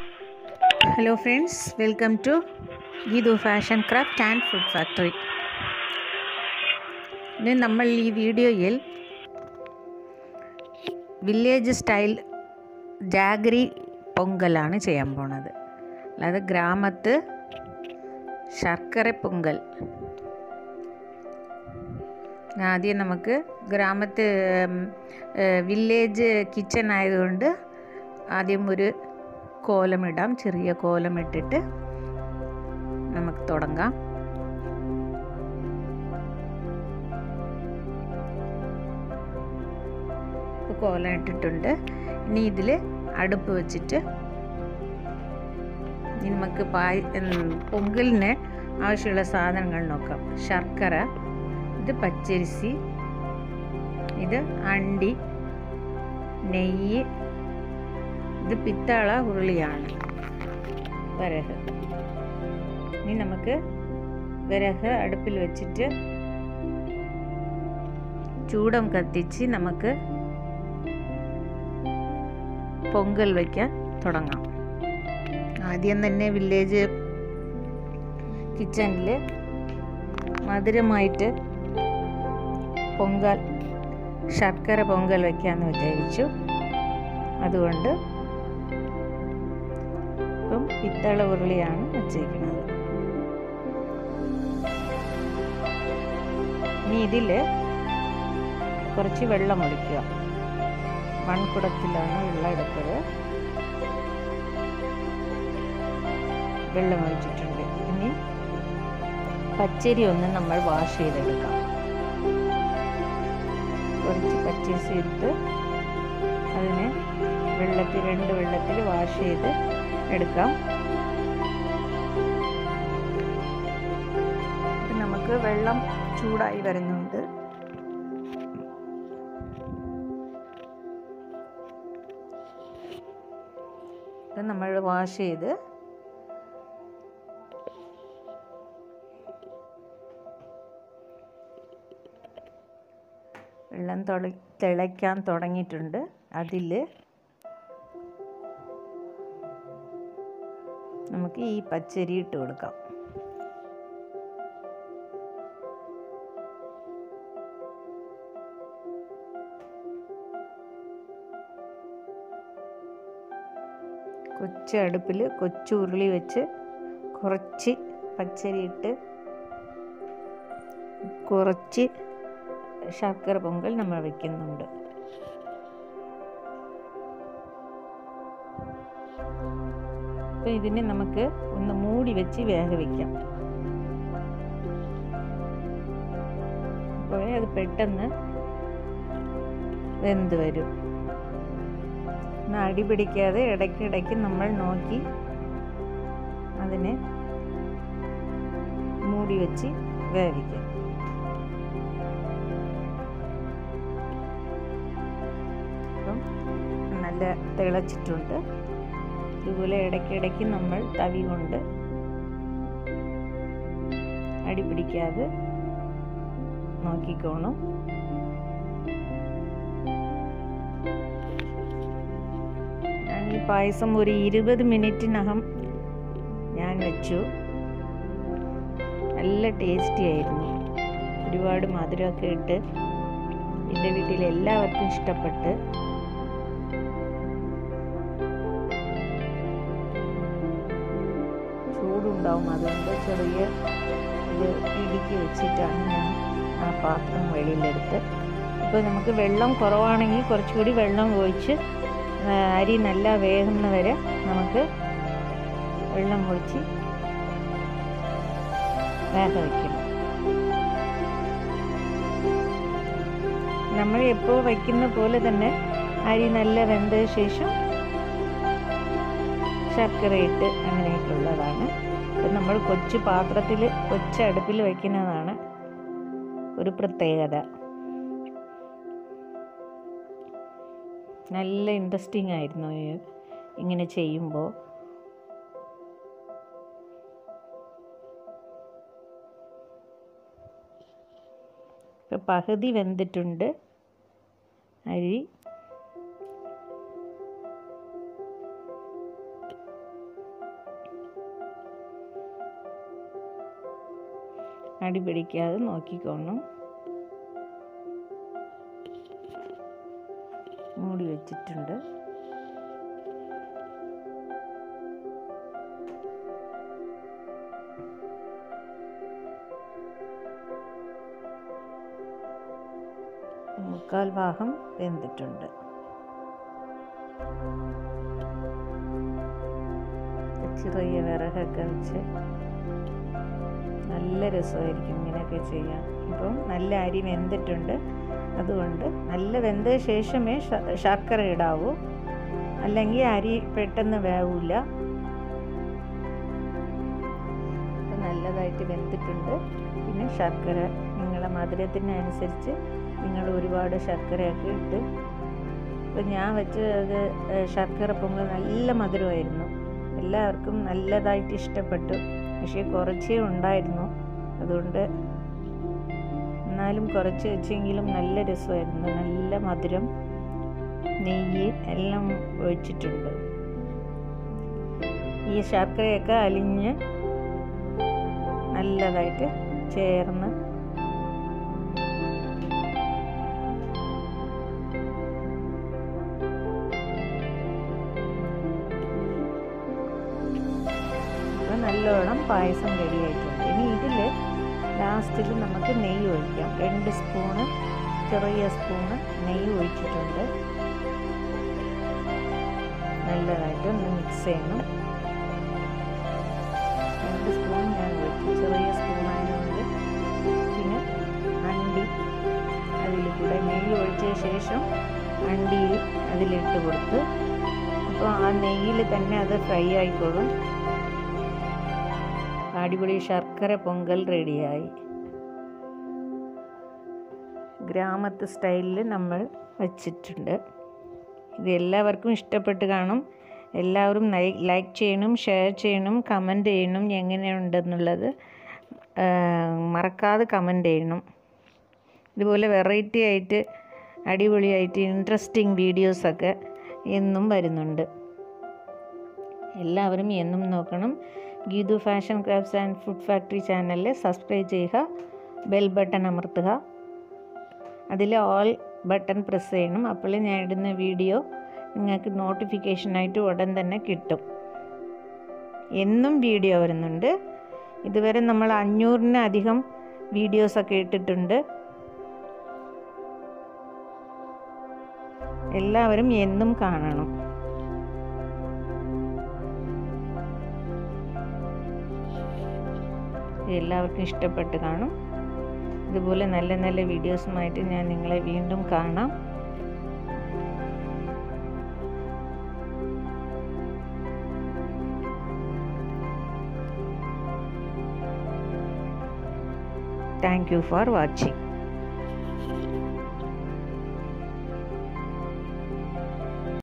hello friends welcome to Geethu fashion craft and food factory ഇന്ന് നമ്മൾ ഈ വീഡിയോയിൽ വില്ലേജ് സ്റ്റൈൽ ജാഗരി പൊങ്കലാണ് ചെയ്യാൻ പോണത് അല്ലാതെ ഗ്രാമത്ത് ശർക്കര പൊങ്കൽ ആദ്യം നമുക്ക് ഗ്രാമത്ത് വില്ലേജ് കിച്ചൺ ആയതുകൊണ്ട് ആദ്യം ഒരു കോലമിടാം ചെറിയ കോലമിട്ടിട്ട് നമുക്ക് തുടങ്ങാം കോലം ഇട്ടിട്ടുണ്ട് ഇനി ഇതിൽ അടുപ്പ് വെച്ചിട്ട് നമുക്ക് പായ് പൊങ്കലിന് ആവശ്യമുള്ള സാധനങ്ങൾ നോക്കാം ശർക്കര ഇത് പച്ചരിസി ഇത് അണ്ടി നെയ്യ് ഇത് പിത്തള ഉരുളിയാണ് വിറക് ഇനി നമുക്ക് വിറക് അടുപ്പിൽ വെച്ചിട്ട് ചൂടം കത്തിച്ച് നമുക്ക് പൊങ്കൽ വയ്ക്കാൻ തുടങ്ങാം ആദ്യം തന്നെ വില്ലേജ് കിച്ചണിൽ മധുരമായിട്ട് പൊങ്കൽ ശർക്കര പൊങ്കൽ വയ്ക്കാമെന്ന് വിചാരിച്ചു അതുകൊണ്ട് ഇപ്പം പിത്തള ഉരുളിയാണ് വച്ചേക്കുന്നത് ഇനി ഇതിൽ കുറച്ച് വെള്ളം ഒഴിക്കുക മൺകുടത്തിലാണ് വെള്ളം എടുത്തത് വെള്ളം ഒഴിച്ചിട്ടുണ്ട് ഇനി പച്ചരി ഒന്ന് നമ്മൾ വാഷ് ചെയ്തെടുക്കാം കുറച്ച് പച്ചരിസി എടുത്ത് അതിനെ വെള്ളത്തിൽ രണ്ട് വെള്ളത്തിൽ വാഷ് ചെയ്ത് എടുക്കാം നമുക്ക് വെള്ളം ചൂടായി വരുന്നുണ്ട് ഇത് നമ്മൾ വാഷ് ചെയ്ത് വെള്ളം തുട തിളയ്ക്കാൻ തുടങ്ങിയിട്ടുണ്ട് അതിൽ നമുക്ക് ഈ പച്ചരി ഇട്ട് കൊടുക്കാം കൊച്ചു അടുപ്പിൽ കൊച്ചു ഉരുളി വെച്ച് കുറച്ച് പച്ചരി ഇട്ട് കുറച്ച് ശർക്കര പൊങ്കൽ നമ്മൾ വയ്ക്കുന്നുണ്ട് അപ്പോൾ ഇതിനെ നമുക്ക് ഒന്ന് മൂടി വെച്ച് വേഗ വയ്ക്കാം അപ്പോഴേ അത് പെട്ടെന്ന് വെന്ത് വരും അടി പിടിക്കാതെ ഇടയ്ക്കിടയ്ക്ക് നമ്മൾ നോക്കി അതിനെ മൂടി വെച്ച് വേവിക്കാം അപ്പം നല്ല തിളച്ചിട്ടുണ്ട് ഇതുപോലെ ഇടയ്ക്കിടയ്ക്ക് നമ്മൾ തവി കൊണ്ട് അടി പിടിക്കാതെ നോക്കിക്കോണം ഈ പായസം ഒരു ഇരുപത് മിനിറ്റിനകം ഞാൻ വെച്ചു നല്ല ടേസ്റ്റി ആയിരുന്നു ഒരുപാട് മധുരമൊക്കെ ഇട്ട് എൻ്റെ വീട്ടിൽ എല്ലാവർക്കും ഇഷ്ടപ്പെട്ട് ചൂടുണ്ടാവും അതുകൊണ്ട് ചെറിയ ഇത് ഇടുക്കി വെച്ചിട്ടാണ് ഞാൻ ആ പാത്രം വെളിയിലെടുത്ത് ഇപ്പോൾ നമുക്ക് വെള്ളം കുറവാണെങ്കിൽ കുറച്ചുകൂടി വെള്ളം ഒഴിച്ച് അരി നല്ല വേകുന്ന വരെ നമുക്ക് വെള്ളം ഒഴിച്ച് വേഗ വയ്ക്കണം നമ്മൾ എപ്പോൾ വയ്ക്കുന്ന പോലെ തന്നെ അരി നല്ല വെന്ത ശേഷം ശർക്കര ഇട്ട് അങ്ങനെയൊക്കെ ഉള്ളതാണ് ഇപ്പം നമ്മൾ കൊച്ചു പാത്രത്തിൽ കൊച്ചു അടുപ്പിൽ വയ്ക്കുന്നതാണ് ഒരു പ്രത്യേകത നല്ല ഇൻട്രസ്റ്റിംഗ് ആയിരുന്നു ഇങ്ങനെ ചെയ്യുമ്പോൾ ഇപ്പം പകുതി വെന്തിട്ടുണ്ട് അരി അടി പിടിക്കാതെ നോക്കിക്കോണം മൂടി വെച്ചിട്ടുണ്ട് മുക്കാൽ ഭാഗം വെന്തിട്ടുണ്ട് ചെറിയ വിറകൊക്കെ വെച്ച് നല്ല രസമായിരിക്കും ഇങ്ങനെയൊക്കെ ചെയ്യാൻ ഇപ്പം നല്ല അരി വെന്തിട്ടുണ്ട് അതുകൊണ്ട് നല്ല വെന്ത ശേഷമേ ശർക്കര ഇടാവൂ അല്ലെങ്കിൽ അരി പെട്ടെന്ന് വേവില്ല ഇപ്പം നല്ലതായിട്ട് വെന്തിട്ടുണ്ട് പിന്നെ ശർക്കര നിങ്ങളെ മധുരത്തിനനുസരിച്ച് നിങ്ങൾ ഒരുപാട് ശർക്കരയൊക്കെ ഇട്ട് ഇപ്പം ഞാൻ വെച്ച് അത് ശർക്കര പൊങ്കൽ നല്ല മധുരമായിരുന്നു എല്ലാവർക്കും നല്ലതായിട്ട് ഇഷ്ടപ്പെട്ടു പക്ഷേ കുറച്ചേ ഉണ്ടായിരുന്നു അതുകൊണ്ട് എന്നാലും കുറച്ച് വെച്ചെങ്കിലും നല്ല രസമായിരുന്നു നല്ല മധുരം നെയ്യ് എല്ലാം ഒഴിച്ചിട്ടുണ്ട് ഈ ശർക്കരയൊക്കെ അലിഞ്ഞ് നല്ലതായിട്ട് ചേർന്ന് നല്ലോണം പായസം റെഡി ആയിട്ടുണ്ട് ഇനി ഇതിൽ ലാസ്റ്റിൽ നമുക്ക് നെയ്യ് ഒഴിക്കാം രണ്ട് സ്പൂണ് ചെറിയ സ്പൂണ് നെയ്യ് ഒഴിച്ചിട്ടുണ്ട് നല്ലതായിട്ട് ഒന്ന് മിക്സ് ചെയ്യണം രണ്ട് സ്പൂൺ ഞാൻ ഒഴിച്ചു ചെറിയ സ്പൂണായതുകൊണ്ട് പിന്നെ അണ്ടി അതിൽ കൂടെ നെയ്യ് ഒഴിച്ച ശേഷം അണ്ടി അതിലിട്ട് കൊടുത്ത് അപ്പോൾ ആ നെയ്യിൽ തന്നെ അത് ഫ്രൈ ആയിക്കോളും അടിപൊളി ശർക്കര പൊങ്കൽ റെഡിയായി ഗ്രാമത്ത് സ്റ്റൈലിൽ നമ്മൾ വച്ചിട്ടുണ്ട് ഇത് എല്ലാവർക്കും ഇഷ്ടപ്പെട്ട് കാണും എല്ലാവരും ലൈക്ക് ചെയ്യണം ഷെയർ ചെയ്യണം കമൻറ്റ് ചെയ്യണം എങ്ങനെയുണ്ടെന്നുള്ളത് മറക്കാതെ കമൻറ്റ് ചെയ്യണം ഇതുപോലെ വെറൈറ്റി ആയിട്ട് അടിപൊളിയായിട്ട് ഇൻട്രസ്റ്റിംഗ് വീഡിയോസൊക്കെ എന്നും വരുന്നുണ്ട് എല്ലാവരും എന്നും നോക്കണം Geethu fashion crafts and food factory ചാനലിൽ സബ്സ്ക്രൈബ് ചെയ്യുക ബെൽ ബട്ടൺ അമർത്തുക അതിൽ ഓൾ ബട്ടൺ പ്രസ് ചെയ്യണം അപ്പോൾ ഞാൻ ഇടുന്ന വീഡിയോ നിങ്ങൾക്ക് നോട്ടിഫിക്കേഷനായിട്ട് ഉടൻ തന്നെ കിട്ടും എന്നും വീഡിയോ വരുന്നുണ്ട് ഇതുവരെ നമ്മൾ അഞ്ഞൂറിന് അധികം വീഡിയോസൊക്കെ ഇട്ടിട്ടുണ്ട് എല്ലാവരും എന്നും കാണണം എല്ലാവർക്കും ഇഷ്ടപ്പെട്ട് കാണും ഇതുപോലെ നല്ല നല്ല വീഡിയോസുമായിട്ട് ഞാൻ നിങ്ങളെ വീണ്ടും കാണാം താങ്ക് യു ഫോർ വാച്ചിങ്